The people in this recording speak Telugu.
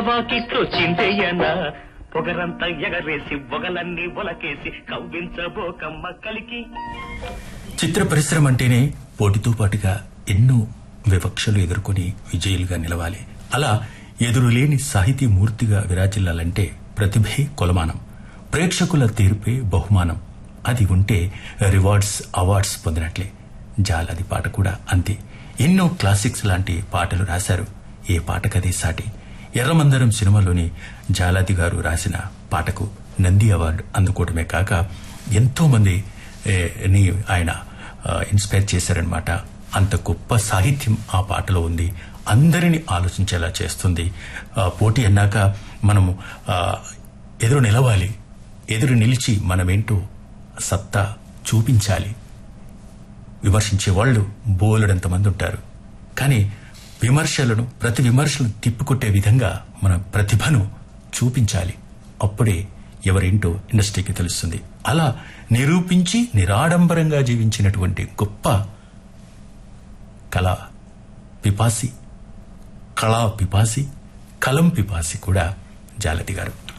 వాకిట్లో చింతయ్యన పొగరంతా ఎగరేసి పొగలన్నీ ఒలకేసి కవ్వించబోకమ్మ కలికి చిత్ర పరిశ్రమ అంటేనే పోటీతో పాటుగా ఎన్నో వివక్షలు ఎదుర్కొని విజయులుగా నిలవాలి అలా ఎదురులేని సాహితీ మూర్తిగా విరాజిల్లాలంటే ప్రతిభే కొలమానం ప్రేక్షకుల తీర్పే బహుమానం అది ఉంటే రివార్డ్స్ అవార్డ్స్ పొందినట్లే జాలది పాట కూడా అంతే ఎన్నో క్లాసిక్స్ లాంటి పాటలు రాశారు ఏ పాటకదే సాటి ఎర్రమందరం సినిమాలోని జాలాది గారు రాసిన పాటకు నంది అవార్డు అందుకోవడమే కాక ఎంతో మంది ఏ, ని ఆయన ఆ, ఇన్స్పైర్ చేశారనమాట అంత గొప్ప సాహిత్యం ఆ పాటలో ఉంది అందరినీ ఆలోచించేలా చేస్తుంది ఆ, పోటీ అన్నాక మనము ఆ, ఎదురు నిలవాలి ఎదురు నిలిచి మనమేంటో సత్తా చూపించాలి విమర్శించే వాళ్ళు బోలెడంత మంది ఉంటారు కానీ విమర్శలను ప్రతి విమర్శలను తిప్పికొట్టే విధంగా మన ప్రతిభను చూపించాలి అప్పుడే ఎవరేంటో ఇండస్ట్రీకి తెలుస్తుంది అలా నిరూపించి నిరాడంబరంగా జీవించినటువంటి గొప్ప కళా పిపాసి కళా పిపాసి కలం పిపాసి కూడా జాలతి గారు